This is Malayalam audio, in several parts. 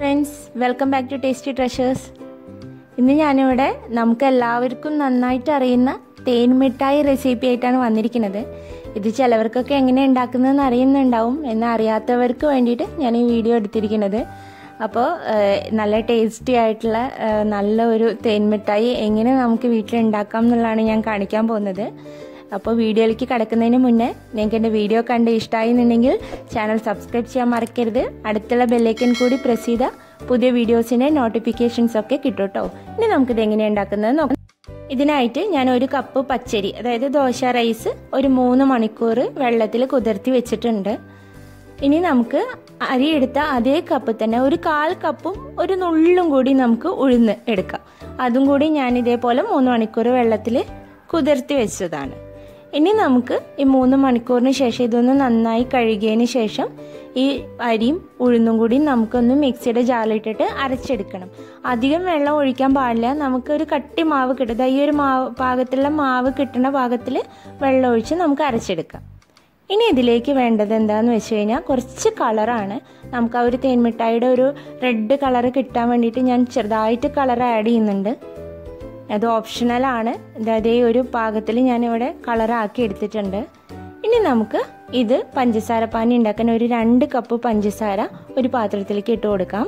friends welcome back to tasty treasures ഇന്ന് ഞാനിവിടെ നമുക്ക് എല്ലാവർക്കും നന്നായിട്ട് അറിയുന്ന തേൻ മിഠായി റെസിപ്പി ആയിട്ടാണ് വന്നിരിക്കുന്നത് ഇത് ചിലവർക്കൊക്കെ എങ്ങനെ ഉണ്ടാക്കുന്നതെന്ന് അറിയുന്നുണ്ടാവും എന്ന് അറിയാത്തവർക്ക് വേണ്ടിയിട്ട് ഞാൻ ഈ വീഡിയോ എടുത്തിരിക്കുന്നത് അപ്പോൾ നല്ല ടേസ്റ്റി ആയിട്ടുള്ള ഏഹ്, നല്ല ഒരു തേൻ മിഠായി എങ്ങനെ നമുക്ക് വീട്ടിൽ ഉണ്ടാക്കാം എന്നുള്ളതാണ് ഞാൻ കാണിക്കാൻ പോകുന്നത് അപ്പോൾ വീഡിയോയിലേക്ക് കിടക്കുന്നതിന് മുന്നേ നിങ്ങൾക്ക് എൻ്റെ വീഡിയോ കണ്ട് ഇഷ്ടമായി എന്നുണ്ടെങ്കിൽ ചാനൽ സബ്സ്ക്രൈബ് ചെയ്യാൻ മറക്കരുത് അടുത്തുള്ള ബെല്ലൈക്കൻ കൂടി പ്രസ് ചെയ്താൽ പുതിയ വീഡിയോസിൻ്റെ നോട്ടിഫിക്കേഷൻസ് ഒക്കെ കിട്ടും കേട്ടോ ഇനി നമുക്കിത് എങ്ങനെയാണ് ഉണ്ടാക്കുന്നത് നോക്കാം ഇതിനായിട്ട് ഞാൻ ഒരു കപ്പ് പച്ചരി അതായത് ദോശ റൈസ് ഒരു മൂന്ന് മണിക്കൂർ വെള്ളത്തിൽ കുതിർത്തി വെച്ചിട്ടുണ്ട് ഇനി നമുക്ക് അരി എടുത്ത അതേ കപ്പ് തന്നെ ഒരു കാൽ കപ്പും ഒരു നുള്ളും കൂടി നമുക്ക് ഉഴുന്ന് എടുക്കാം അതും കൂടി ഞാൻ ഇതേപോലെ മൂന്ന് മണിക്കൂർ വെള്ളത്തിൽ കുതിർത്തി വെച്ചതാണ് ഇനി നമുക്ക് ഈ മൂന്ന് മണിക്കൂറിന് ശേഷം ഇതൊന്ന് നന്നായി കഴുകിയതിന് ശേഷം ഈ അരിയും ഉഴുന്നും കൂടി നമുക്കൊന്ന് മിക്സിയുടെ ജാറിലിട്ടിട്ട് അരച്ചെടുക്കണം അധികം വെള്ളം ഒഴിക്കാൻ പാടില്ല നമുക്കൊരു കട്ടി മാവ് കിട്ടും ദാ ഈ ഒരു മാവ് പാകത്തിലുള്ള മാവ് കിട്ടുന്ന പാകത്തിൽ വെള്ളം ഒഴിച്ച് നമുക്ക് അരച്ചെടുക്കാം ഇനി ഇതിലേക്ക് വേണ്ടത് എന്താന്ന് വെച്ച് കഴിഞ്ഞാൽ കുറച്ച് കളറാണ് നമുക്ക് ആ ഒരു തേൻമിഠായിയുടെ ഒരു റെഡ് കളർ കിട്ടാൻ വേണ്ടിയിട്ട് ഞാൻ ചെറുതായിട്ട് കളർ ആഡ് ചെയ്യുന്നുണ്ട് അത് ഓപ്ഷണലാണ് അതേ ഒരു പാകത്തിൽ ഞാനിവിടെ കളറാക്കി എടുത്തിട്ടുണ്ട് ഇനി നമുക്ക് ഇത് പഞ്ചസാര പാനി ഉണ്ടാക്കാൻ ഒരു രണ്ട് കപ്പ് പഞ്ചസാര ഒരു പാത്രത്തിലേക്ക് ഇട്ട് കൊടുക്കാം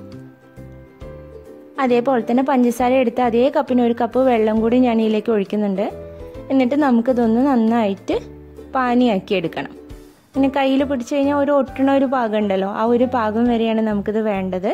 അതേപോലെ തന്നെ പഞ്ചസാര എടുത്ത് അതേ കപ്പിന് ഒരു കപ്പ് വെള്ളം കൂടി ഞാൻ ഇതിലേക്ക് ഒഴിക്കുന്നുണ്ട് എന്നിട്ട് നമുക്കിതൊന്ന് നന്നായിട്ട് പാനിയാക്കി എടുക്കണം പിന്നെ കയ്യിൽ പിടിച്ചു കഴിഞ്ഞാൽ ഒരു ഒട്ടണ ഒരു പാകം ഉണ്ടല്ലോ ആ ഒരു പാകം വരെയാണ് നമുക്കിത് വേണ്ടത്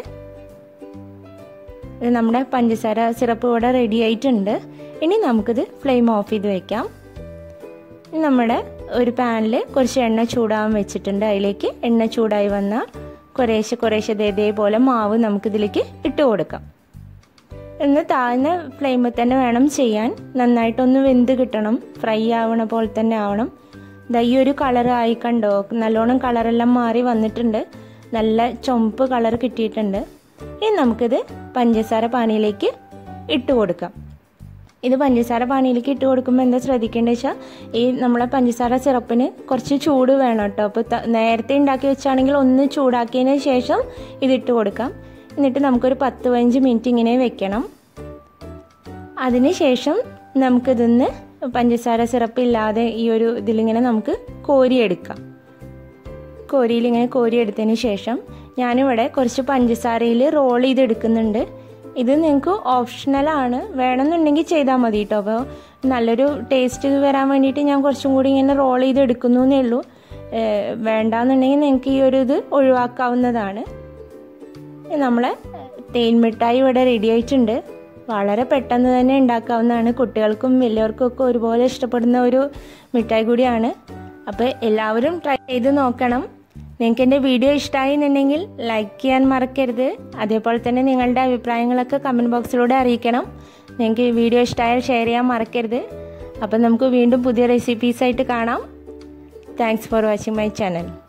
ഇത് നമ്മുടെ പഞ്ചസാര സിറപ്പ് ഇവിടെ റെഡി ആയിട്ടുണ്ട് ഇനി നമുക്കിത് ഫ്ലെയിം ഓഫ് ചെയ്ത് വെക്കാം ഇനി നമ്മുടെ ഒരു പാനിൽ കുറച്ച് എണ്ണ ചൂടാവാൻ വെച്ചിട്ടുണ്ട് അതിലേക്ക് എണ്ണ ചൂടായി വന്നാൽ കുറേശ്ശെ കുറേശ്ശെ ദേ ഇതേപോലെ മാവ് നമുക്കിതിലേക്ക് ഇട്ട് കൊടുക്കാം എന്ന് താഴ്ന്ന ഫ്ലെയിമിൽ തന്നെ വേണം ചെയ്യാൻ നന്നായിട്ടൊന്ന് വെന്ത് കിട്ടണം ഫ്രൈ ആവണ പോലെ തന്നെ ആവണം ദാ ഈ ഒരു കളർ ആയി കണ്ടോ നല്ലോണം കളറെല്ലാം മാറി വന്നിട്ടുണ്ട് നല്ല ചുമപ്പ് കളർ കിട്ടിയിട്ടുണ്ട് ഇനി നമുക്കിത് പഞ്ചസാര പാനിയിലേക്ക് ഇട്ട് കൊടുക്കാം ഇത് പഞ്ചസാര പാനിയിലേക്ക് ഇട്ട് കൊടുക്കുമ്പോൾ എന്താ ശ്രദ്ധിക്കേണ്ടത് വെച്ചാൽ ഈ നമ്മളെ പഞ്ചസാര സിറപ്പിന് കുറച്ച് ചൂട് വേണം കേട്ടോ അപ്പോൾ നേരത്തെ ഉണ്ടാക്കി വെച്ചാണെങ്കിൽ ഒന്ന് ചൂടാക്കിയതിന് ശേഷം ഇതിട്ട് കൊടുക്കാം എന്നിട്ട് നമുക്കൊരു പത്ത് പതിനഞ്ച് മിനിറ്റ് ഇങ്ങനെ വെക്കണം അതിനുശേഷം നമുക്കിതൊന്ന് പഞ്ചസാര സിറപ്പ് ഇല്ലാതെ ഈ ഒരു ഇതിലിങ്ങനെ നമുക്ക് കോരിയെടുക്കാം കോരിയിൽ ഇങ്ങനെ കോരിയെടുത്തതിന് ശേഷം ഞാനിവിടെ കുറച്ച് പഞ്ചസാരയിൽ റോൾ ചെയ്തെടുക്കുന്നുണ്ട് ഇത് നിങ്ങൾക്ക് ഓപ്ഷണലാണ് വേണമെന്നുണ്ടെങ്കിൽ ചെയ്താൽ മതി കേട്ടോ അപ്പോൾ നല്ലൊരു ടേസ്റ്റ് വരാൻ വേണ്ടിയിട്ട് ഞാൻ കുറച്ചും കൂടി ഇങ്ങനെ റോൾ ചെയ്ത് എടുക്കുന്നു എന്നേ ഉള്ളൂ വേണ്ടാന്നുണ്ടെങ്കിൽ നിങ്ങൾക്ക് ഈ ഒരു ഇത് ഒഴിവാക്കാവുന്നതാണ് നമ്മളെ തേൻ മിഠായി ഇവിടെ റെഡി ആയിട്ടുണ്ട് വളരെ പെട്ടെന്ന് തന്നെ ഉണ്ടാക്കാവുന്നതാണ് കുട്ടികൾക്കും വലിയവർക്കും ഒക്കെ ഒരുപോലെ ഇഷ്ടപ്പെടുന്ന ഒരു മിഠായി കൂടിയാണ് അപ്പോൾ എല്ലാവരും ട്രൈ ചെയ്ത് നോക്കണം നിങ്ങൾക്ക് എൻ്റെ വീഡിയോ ഇഷ്ടമായി എന്നുണ്ടെങ്കിൽ ലൈക്ക് ചെയ്യാൻ മറക്കരുത് അതേപോലെ തന്നെ നിങ്ങളുടെ അഭിപ്രായങ്ങളൊക്കെ കമൻറ്റ് ബോക്സിലൂടെ അറിയിക്കണം നിങ്ങൾക്ക് ഈ വീഡിയോ ഇഷ്ടമായാൽ ഷെയർ ചെയ്യാൻ മറക്കരുത് അപ്പം നമുക്ക് വീണ്ടും പുതിയ റെസിപ്പീസായിട്ട് കാണാം thanks for watching my channel